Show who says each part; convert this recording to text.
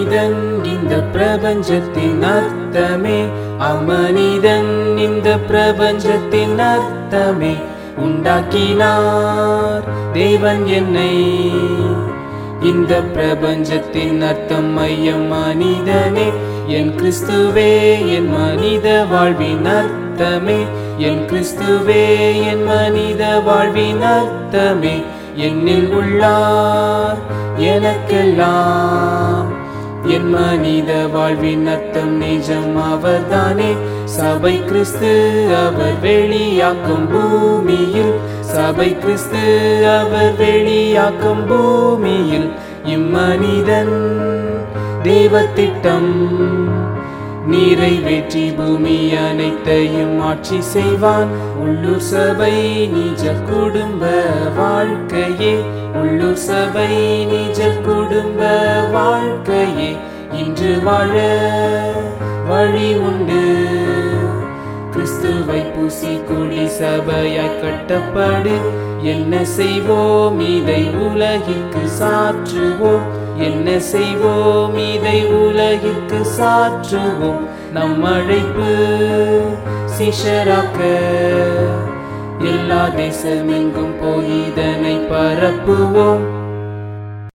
Speaker 1: அமனிதன் இந்த பிரபஞ்சத்தின் அர்த்தமே அமனிதன் இந்த பிரபஞ்சத்தின் அர்த்தமே உண்டாக்கினார் தேவன் என்னை இந்த பிரபஞ்சத்தின் அர்த்தம் மையம் மனிதனே என் கிறிஸ்துவே என் மனித வாழ்வின் அர்த்தமே என் கிறிஸ்துவே என் மனித வாழ்வின் அர்த்தமே என்னில் உள்ளார் எனக்கெல்லாம் என் மனித வாழ்வின் அர்த்தம் நிஜம் அவர்தானே சபை கிறிஸ்து அவர் வெளியாக்கும் பூமியில் சபை கிறிஸ்து அவர் வெளியாக்கும் பூமியில் இம்மனிதன் தேவத்திட்டம் நிறைவேற்றி பூமி அனைத்தையும் ஆட்சி செய்வான் உள்ளூர் சபை நிஜ குடும்ப வாழ்க்கையே உள்ளூர் சபை நிஜ குடும்ப வாழ்க்கையே இன்று வாழ வழி உண்டு கிறிஸ்துவை பூசி கூடி சபையாய் கட்டப்படு என்ன செய்வோம் இதை உலகிற்கு சாற்றுவோம் என்ன செய்வோம் இதை உலகிற்கு சாற்றுவோம் நம் அழைப்பு சிஷராக்க எல்லா தேசமெங்கும் போய் இதனை பரப்புவோம்